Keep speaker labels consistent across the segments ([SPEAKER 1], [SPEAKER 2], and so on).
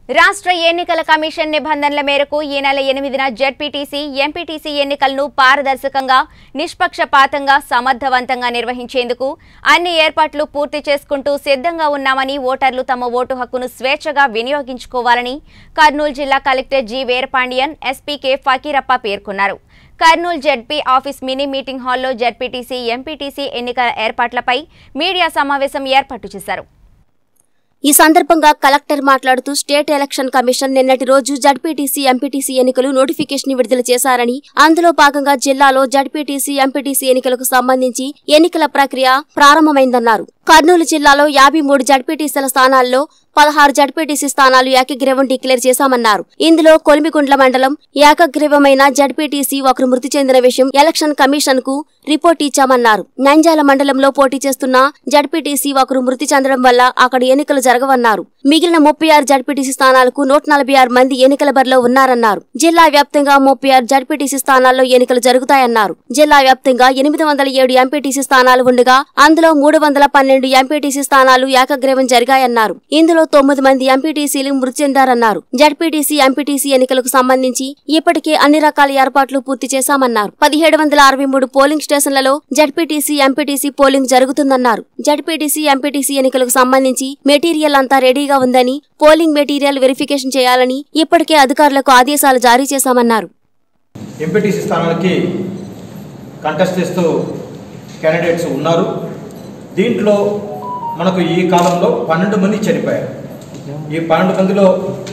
[SPEAKER 1] రాష్ట్ర ఎన్నికల కమిషన్ నిబంధనల మేరకు ఈ నెల ఎనిమిదిన జెడ్పీటీసీ ఎంపీటీసీ ఎన్నికలను పారదర్శకంగా నిష్పక్షపాతంగా సమర్థవంతంగా నిర్వహించేందుకు అన్ని ఏర్పాట్లు పూర్తి చేసుకుంటూ సిద్ధంగా ఉన్నామని ఓటర్లు తమ ఓటు హక్కును స్వేచ్ఛగా వినియోగించుకోవాలని కర్నూలు జిల్లా కలెక్టర్ జి వీరపాండియన్ ఎస్పీకే ఫకీరప్ప పేర్కొన్నారు Kurnool ZP office mini meeting హాల్లో జెడ్పీటీసీ ఎంపీటీసీ ఎన్నికల ఏర్పాట్లపై మీడియా సమావేశం ఏర్పాటు చేశారు
[SPEAKER 2] ఈ సందర్భంగా కలెక్టర్ మాట్లాడుతూ స్టేట్ ఎలక్షన్ కమిషన్ నిన్నటి రోజు జడ్పీటీసీ ఎంపీటీసీ ఎన్నికలు నోటిఫికేషన్ విడుదల చేశారని అందులో భాగంగా జిల్లాలో జడ్పీటీసీ ఎంపీటీసీ ఎన్నికలకు సంబంధించి ఎన్నికల ప్రక్రియ ప్రారంభమైందన్నారు కర్నూలు జిల్లాలో యాభై మూడు జడ్పీటీసీల స్థానాల్లో పదహారు జడ్పీటీసీ స్థానాలు ఏకగ్రీవం డిక్లేర్ చేశామన్నారు ఇందులో కొలిమిగుండ్ల మండలం ఏకగ్రీవమైన జడ్పీటీసీ ఒకరు మృతి చెందిన విషయం ఎలక్షన్ కమిషన్ కు రిపోర్ట్ ఇచ్చామన్నారు నంజాల మండలంలో పోటీ చేస్తున్న జడ్పీటీసీ ఒకరు మృతి చెందడం వల్ల అక్కడ ఎన్నికలు జరగవన్నారు మిగిలిన ముప్పై ఆరు జడ్పీటీసీ స్థానాలకు నూట నలభై ఆరు మంది ఎన్నికల బరిలో ఉన్నారన్నారు జిల్లా వ్యాప్తంగా ముప్పై ఆరు జడ్పీటీసీ స్థానాల్లో ఎన్నికలు జరుగుతాయన్నారు జిల్లా వ్యాప్తంగా ఎనిమిది వందల ఏడు ఎంపీటీసీ స్థానాలు ఉండగా అందులో మూడు వందల పన్నెండు ఎంపీటీసీ స్థానాలు ఏకగ్రీవం జరిగాయన్నారు ఇందులో తొమ్మిది మంది ఎంపీటీసీలు మృతి చెందారన్నారు జడ్పీటీసీ ఎంపీటీసీ ఎన్నికలకు సంబంధించి ఇప్పటికే అన్ని రకాల ఏర్పాట్లు పూర్తి చేశామన్నారు పదిహేడు వందల అరవై మూడు పోలింగ్ స్టేషన్లలో జడ్పీటీసీ ఎంపీటీసీ పోలింగ్ జరుగుతుందన్నారు జడ్పీటీసీ ఎంపీటీసీ ఎన్నికలకు సంబంధించి మెటీరియల్ అంతా రెడీగా ఉందని పోలింగ్ మెటీరియల్ వెరిఫికేషన్ చేయాలని ఇప్పటికే అధికారులకు ఆదేశాలు జారీ చేశామన్నారు
[SPEAKER 3] ఎంపీటీసీ స్థానాలకి కంటెస్ట్ చేస్తూ క్యాండిడేట్స్ ఉన్నారు దీంట్లో మనకు ఈ కాలంలో పన్నెండు మంది చనిపోయారు ఈ పన్నెండు మందిలో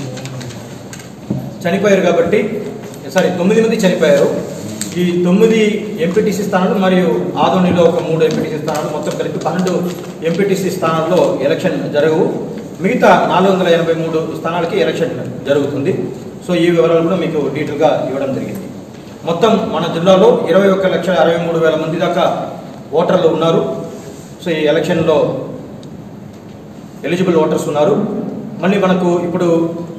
[SPEAKER 3] చనిపోయారు కాబట్టి సారీ తొమ్మిది మంది చనిపోయారు ఈ తొమ్మిది ఎంపీటీసీ స్థానాలు మరియు ఆదోనిలో ఒక మూడు ఎంపీటీసీ స్థానాలు మొత్తం కలిపి పన్నెండు ఎంపీటీసీ స్థానాల్లో ఎలక్షన్ జరగవు మిగతా నాలుగు వందల ఎనభై మూడు స్థానాలకి ఎలక్షన్ జరుగుతుంది సో ఈ వివరాలు కూడా మీకు డీటెయిల్గా ఇవ్వడం జరిగింది మొత్తం మన జిల్లాలో ఇరవై ఒక్క లక్షల అరవై మూడు వేల మంది దాకా ఓటర్లు ఉన్నారు సో ఈ ఎలక్షన్లో ఎలిజిబుల్ ఓటర్స్ ఉన్నారు మళ్ళీ మనకు ఇప్పుడు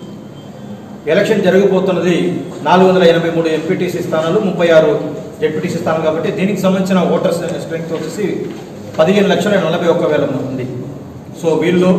[SPEAKER 3] ఎలక్షన్ జరగబోతున్నది నాలుగు వందల ఎనభై మూడు ఎంపీటీసీ స్థానాలు ముప్పై ఆరు జెడ్పీటీసీ స్థానాలు కాబట్టి దీనికి సంబంధించిన ఓటర్స్ స్ట్రెంగ్త్ వచ్చేసి పదిహేను లక్షల నలభై ఒక్క వేల ఉంది సో వీళ్ళు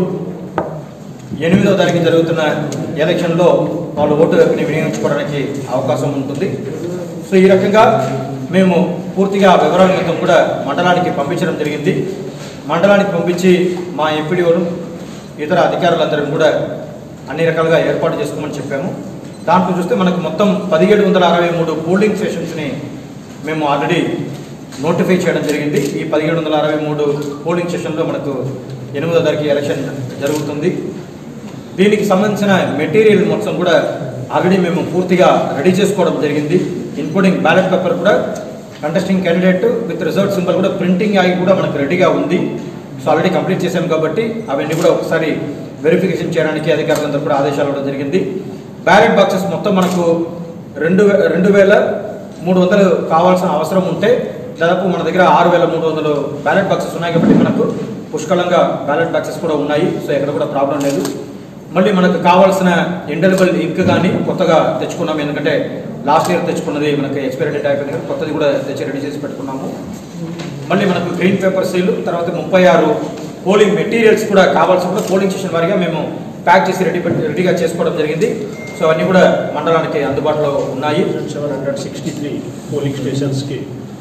[SPEAKER 3] ఎనిమిదవ తారీఖు జరుగుతున్న ఎలక్షన్లో వాళ్ళు ఓటు హక్కుని వినియోగించుకోవడానికి అవకాశం ఉంటుంది సో ఈ రకంగా మేము పూర్తిగా వివరాలు మొత్తం కూడా మండలానికి పంపించడం జరిగింది మండలానికి పంపించి మా ఎంపీడీఓలు ఇతర అధికారులందరం కూడా అన్ని రకాలుగా ఏర్పాటు చేసుకోమని చెప్పాము దాంట్లో చూస్తే మనకు మొత్తం పదిహేడు వందల అరవై మూడు పోలింగ్ స్టేషన్స్ని మేము ఆల్రెడీ నోటిఫై చేయడం జరిగింది ఈ పదిహేడు వందల అరవై మూడు పోలింగ్ స్టేషన్లో మనకు ఎనిమిదో తారీఖు ఎలక్షన్ జరుగుతుంది దీనికి సంబంధించిన మెటీరియల్ మొత్తం కూడా ఆల్రెడీ మేము పూర్తిగా రెడీ చేసుకోవడం జరిగింది ఇన్క్లూడింగ్ బ్యాలెట్ పేపర్ కూడా contesting candidate with result symbol కూడా ప్రింటింగ్ అయి కూడా మనకు రెడీగా ఉంది సో ఆల్రెడీ కంప్లీట్ చేశాం కాబట్టి అవన్నీ కూడా ఒకసారి వెరిఫికేషన్ చేయడానికి అధికారులందరూ కూడా ఆదేశాలు ఇవ్వడం జరిగింది బ్యాలెట్ బాక్సెస్ మొత్తం మనకు రెండు వే- రెండు వేల మూడు వందలు కావాల్సిన అవసరం ఉంటే దాదాపు మన దగ్గర ఆరు వేల మూడు వందలు బ్యాలెట్ బాక్సెస్ ఉన్నాయి కాబట్టి మనకు పుష్కలంగా బ్యాలెట్ బాక్సెస్ కూడా ఉన్నాయి సో ఎక్కడ కూడా ప్రాబ్లం లేదు మళ్ళీ మనకు కావాల్సిన ఇండెలిబుల్ ఇంక్ కానీ కొత్తగా తెచ్చుకున్నాం ఎందుకంటే లాస్ట్ ఇయర్ తెచ్చుకున్నది మనకి ఎక్స్పైరీ డేట్ అయిపోయింది కదా, కొత్తది కూడా తెచ్చి రెడీ చేసి పెట్టుకున్నాము మళ్ళీ మనకు గ్రీన్ పేపర్ సీలు తర్వాత ముప్పై ఆరు పోలింగ్ మెటీరియల్స్ కూడా కావాల్సిన కూడా పోలింగ్ స్టేషన్ వారిగా మేము ప్యాక్ చేసి రెడీ పెట్టి రెడీగా చేసుకోవడం జరిగింది సో అవన్నీ కూడా మండలానికి అందుబాటులో ఉన్నాయి
[SPEAKER 4] seven hundred sixty three polling స్టేషన్స్కి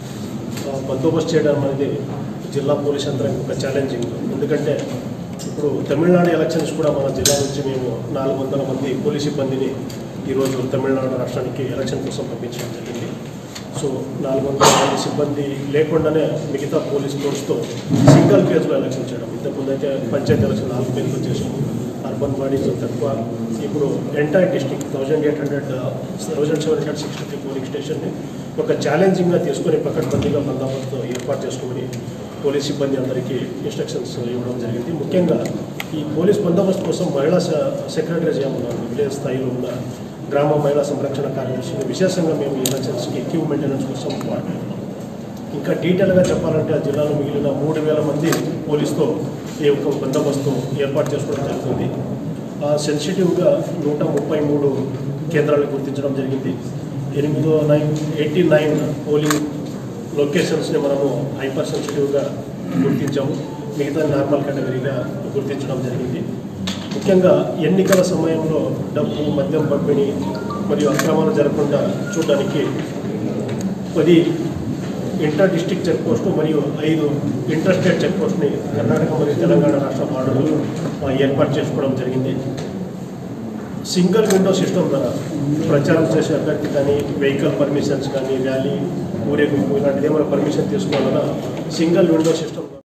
[SPEAKER 4] ఆ, బందోబస్తు చేయడం అనేది జిల్లా పోలీస్ యంత్రానికి ఒక ఛాలెంజింగ్ ఎందుకంటే ఇప్పుడు తమిళనాడు ఎలక్షన్స్ కూడా మన జిల్లా నుంచి మేము నాలుగు వందల మంది పోలీస్ సిబ్బందిని ఈరోజు తమిళనాడు రాష్ట్రానికి ఎలక్షన్ కోసం పంపించడం జరిగింది సో నాలుగు వందల మంది సిబ్బంది లేకుండానే మిగతా పోలీస్ ఫోర్స్తో సింగిల్ ఫేజ్లో ఎలక్షన్ చేయడం ఇంతకుముందు అయితే పంచాయతీ ఎలక్షన్ నాలుగు ఫేజ్లో చేసాము అర్బన్ బాడీస్ తక్కువ ఇప్పుడు entire district thousand eight hundred thousand seven hundred sixty three polling స్టేషన్ని ఒక ఛాలెంజింగ్గా తీసుకొని పకడ్బందీగా బందోబస్తు ఏర్పాటు చేసుకోమని పోలీస్ సిబ్బంది అందరికీ ఇన్స్ట్రక్షన్స్ ఇవ్వడం జరిగింది ముఖ్యంగా ఈ పోలీస్ బందోబస్తు కోసం మహిళా సె- సెక్రటరీస్ ఏమన్నారు విలేజ్ స్థాయిలో ఉన్న గ్రామ మహిళా సంరక్షణ కార్యదర్శిని విశేషంగా మేము ఈ ఎలక్షన్స్కి క్యూ మెయింటెనెన్స్ కోసం వాడుతున్నాం ఇంకా డీటెయిల్గా చెప్పాలంటే ఆ జిల్లాలో మిగిలిన మూడు వేల మంది పోలీస్తో ఈ యొక్క బందోబస్తు ఏర్పాటు చేసుకోవడం జరుగుతుంది ఆ సెన్సిటివ్గా నూట ముప్పై మూడు కేంద్రాలను గుర్తించడం జరిగింది ఎనిమిదో నైన్ ఎయిటీ నైన్ పోలింగ్ లొకేషన్స్ని మనము హైపర్ సెన్సిటివ్గా గుర్తించాము మిగతా నార్మల్ కేటగిరీగా గుర్తించడం జరిగింది ముఖ్యంగా ఎన్నికల సమయంలో డబ్బు మద్యం పంపిణీ మరియు అక్రమాలు జరగకుండా చూడడానికి పది ఇంటర్ డిస్టిక్ చెక్ పోస్టు మరియు ఐదు ఇంటర్ స్టేట్ చెక్ పోస్ట్ని కర్ణాటక మరియు తెలంగాణ రాష్ట్ర బార్డర్లో ఆ, ఏర్పాటు చేసుకోవడం జరిగింది సింగిల్ విండో సిస్టమ్ ద్వారా ప్రచారం చేసే అభ్యర్థి కానీ వెహికల్ పర్మిషన్స్ కానీ ర్యాలీ ఊరేగింపు ఇలాంటిది ఏమైనా పర్మిషన్ తీసుకోవాలన్నా సింగిల్ విండో సిస్టమ్